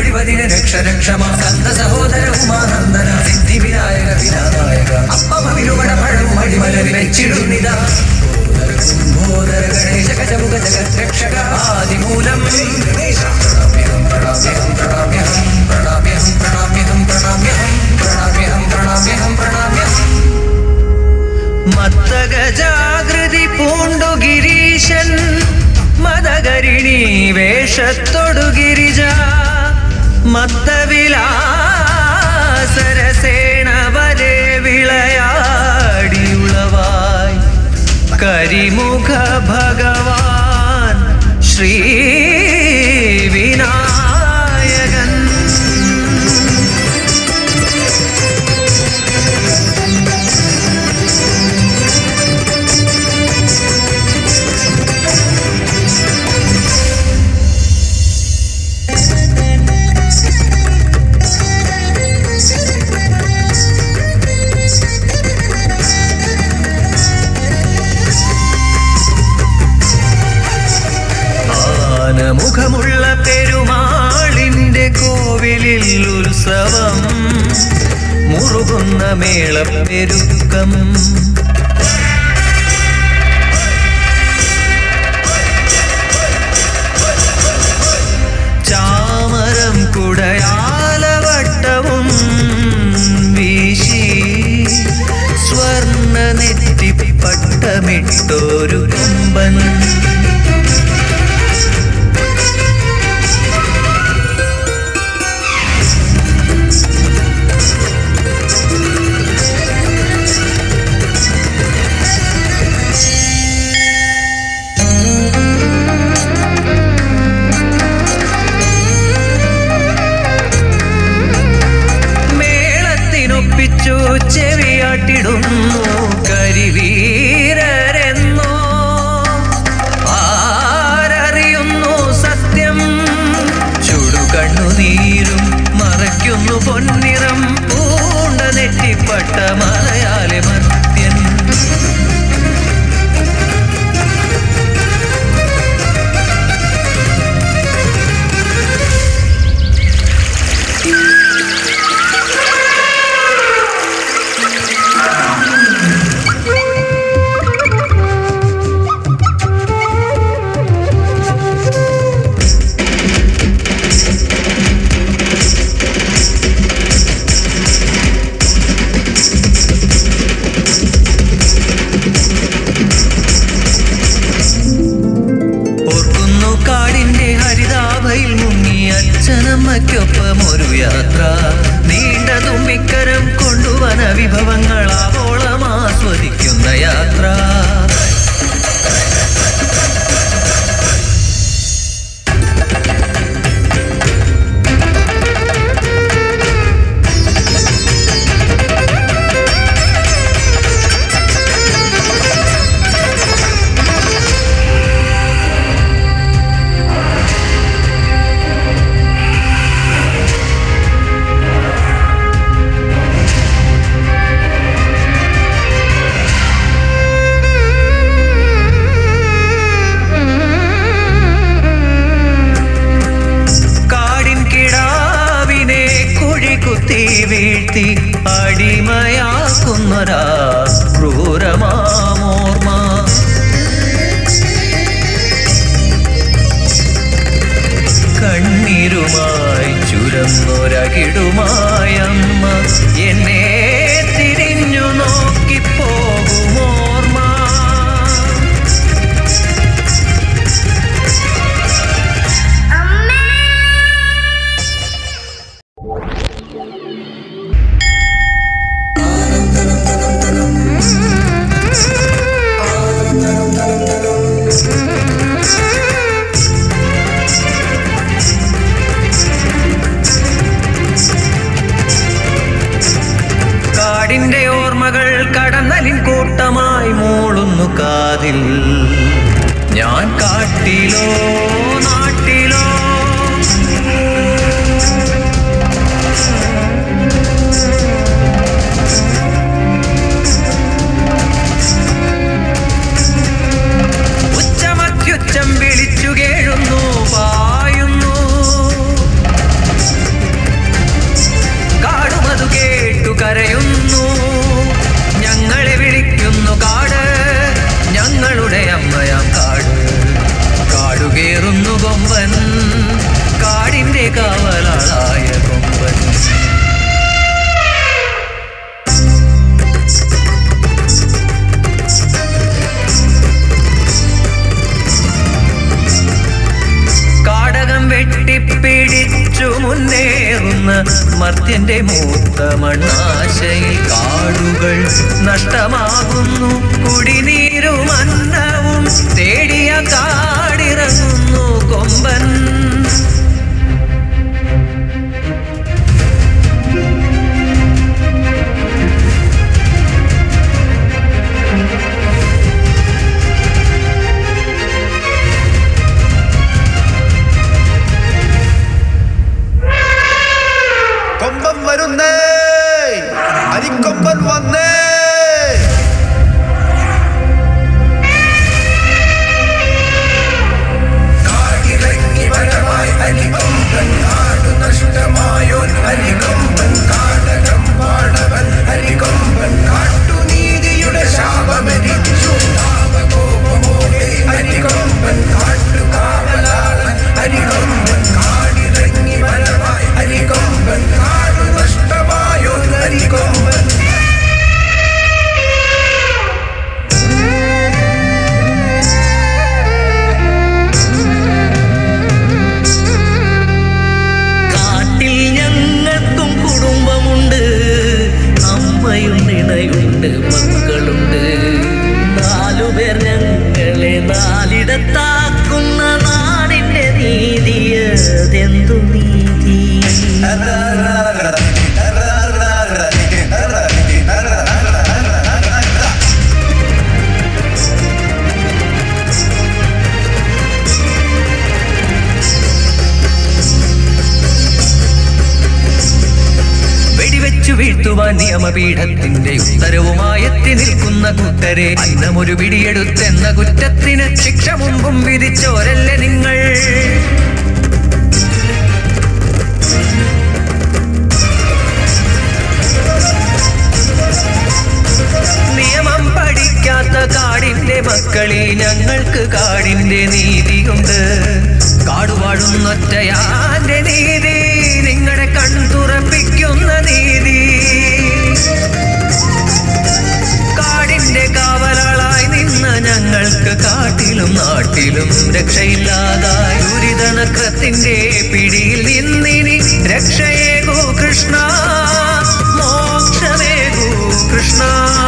ഹരിവദിന രക്ഷ രക്ഷമ സ്കന്ദ സഹോദര ഉമാനന്ദന സിദ്ധി വിനായക വിനാനായക അപ്പമവിരുമട പഴം മടിമലരി വെച്ചിടുന്നിത കുംഭോദര ഗണേശ ഗജമുഖ ജഗത് രക്ഷക ആദിമൂലം ഗണേശ പ്രണാമ്യഹം പ്രണാമ്യഹം പ്രണാമ്യഹം പ്രണാമ്യഹം പ്രണാമ്യഹം പ്രണാമ്യഹം പ്രണാമ്യഹം പ്രണാമ്യഹം മത്തഗജാകൃതി പൂണ്ടു ഗിരീശൻ മദകരിണി വേഷത്തൊടു ഗിരിജ മത്തവിലാസരസേണ വരെ വിളയാടിയുളവായി കരിമുഖ ഭഗവാൻ ശ്രീ വിനായകൻ ആനമുഖമുള്ള പെരുമാളിന്റെ കോവിലിൽ ഉത്സവം മുറുകുന്ന മേളപ്പെരുക്കം ചാമരം കുടയാലവട്ടവും വീശി സ്വർണ്ണ നെറ്റിപ്പട്ടമിട്ടൊരു കൊമ്പൻ മേളത്തിനൊപ്പിച്ചു ചെവിയാട്ടിടുന്നു കരിവീരരെന്നോ ആരറിയുന്നു സത്യം ചുടുകണ്ണുനീരും മറയ്ക്കുന്നു പൊന്നിറം പൂണ്ട നെറ്റിപ്പട്ട മലയാളി മർത്യൻ ഓർക്കുന്നു കാടിന്റെ ഹരിതാഭയിൽ മുങ്ങി അച്ഛനമ്മയ്ക്കൊപ്പം ഒരു യാത്ര നീണ്ട തുമ്പിക്കരം കൊണ്ടുവന വിഭവങ്ങൾ ആവോളം ആസ്വദിക്കുന്ന യാത്ര കാടിൻ കിടാവിനെ കുഴി കുത്തി വീഴ്ത്തി അടിമയാക്കുന്നൊരാ ക്രൂരമാമോർമ്മ കണ്ണീരുമായി ചുരന്നൊരകിടുമായമ്മ എന്നെ തിരിഞ്ഞു നോക്കിപ്പോകുമോർമ്മ കാടിന്റെ ഓർമ്മകൾ കടന്നലിൻ കൂട്ടമായി മൂളുന്നു കാതിൽ ഞാൻ കാട്ടിലോ നാട്ടിലോ ഉച്ചമത്യുച്ചം വിളിച്ചു കേഴുന്നു പായുന്നു അമ്മയാം കാട് കാടുകേറുന്നു കൊമ്പൻ കാടിന്റെ കാവലാളായ കൊമ്പൻ കാടകം വെട്ടിപ്പിടിച്ചു മുന്നേറുന്ന മർത്യന്റെ മൂത്ത മണ്ണാശയിൽ കാടുകൾ നഷ്ടമാകുന്നു കുടിനീരും അന്നവും തേടിയ കാടിറങ്ങുന്നു കൊമ്പൻ കൊമ്പൻ വരുന്നേ അരിക്കൊമ്പൻ വന്നേ കാടിറങ്ങി വരവായി അരികൊമ്പൻ കാടു നഷ്ടമായോൻ അരികൊമ്പൻ കാടകം പാടവൻ അരികൊമ്പൻ കാട്ടുനീതിയുടെ ശാപമരിച്ചു താപകോപമോടെ അരികൊമ്പൻ കാട്ടുകാവലാളൻ അരികൊമ്പൻ കാടിറങ്ങി വരവായി അരികൊമ്പൻ കാടു നഷ്ടമായോൻ അരികൊമ്പൻ കാട്ടിൽ ഞങ്ങൾക്കും കുടുംബമുണ്ട് അമ്മയുണ്ട് ഇണയുണ്ട് മക്കളുണ്ട് നാലുപേർ ഞങ്ങളെ നാലിടത്താക്കുന്ന നാടിന്റെ നീതിയതെന്തു നീതി വെടിവെച്ചു വീഴ്ത്തുവാൻ നിയമപീഠത്തിന്റെ ഉത്തരവുമായി എത്തി നിൽക്കുന്ന കൂട്ടരെ അന്നമൊരു പിടിയെടുത്തെന്ന കുറ്റത്തിന് ശിക്ഷ മുമ്പും വിധിച്ചോരല്ലേ നിങ്ങൾ നിയമം പഠിക്കാത്ത കാടിന്റെ മക്കളിൽ ഞങ്ങൾക്ക് കാടിന്റെ നീതിയുണ്ട് കാടുവാഴുന്നൊറ്റയാന്റെ നീതി നിങ്ങളുടെ കൺതുറപ്പിക്കുന്ന നീതി കാടിന്റെ കാവലാളായി നിന്ന ഞങ്ങൾക്ക് കാട്ടിലും നാട്ടിലും രക്ഷയില്ലാതായി ദുരിതനക്രത്തിന്റെ പിടിയിൽ നിന്നിനി രക്ഷയേകൂ Krishna മോക്ഷമേകൂ Krishna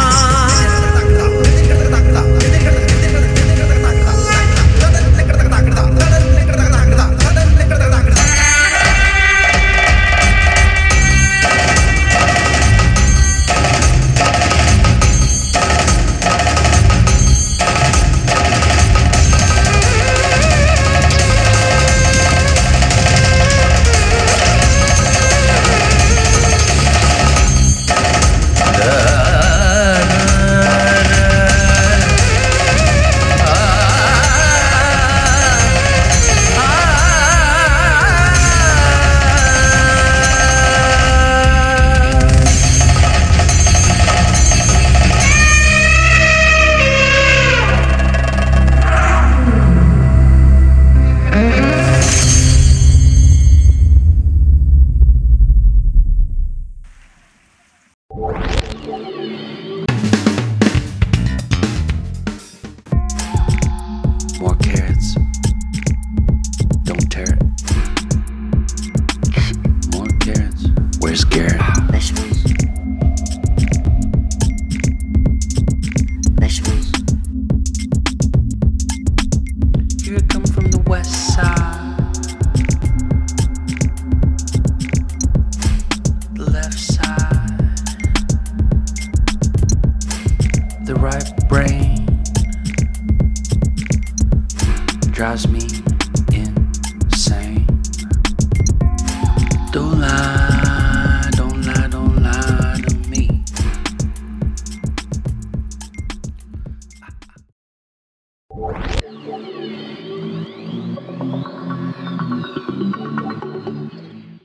More carrots. Don't tear it. More carrots. Where's Garrett? Vegetables. Vegetables. Here I come from the west side. The left side. The right brain drives me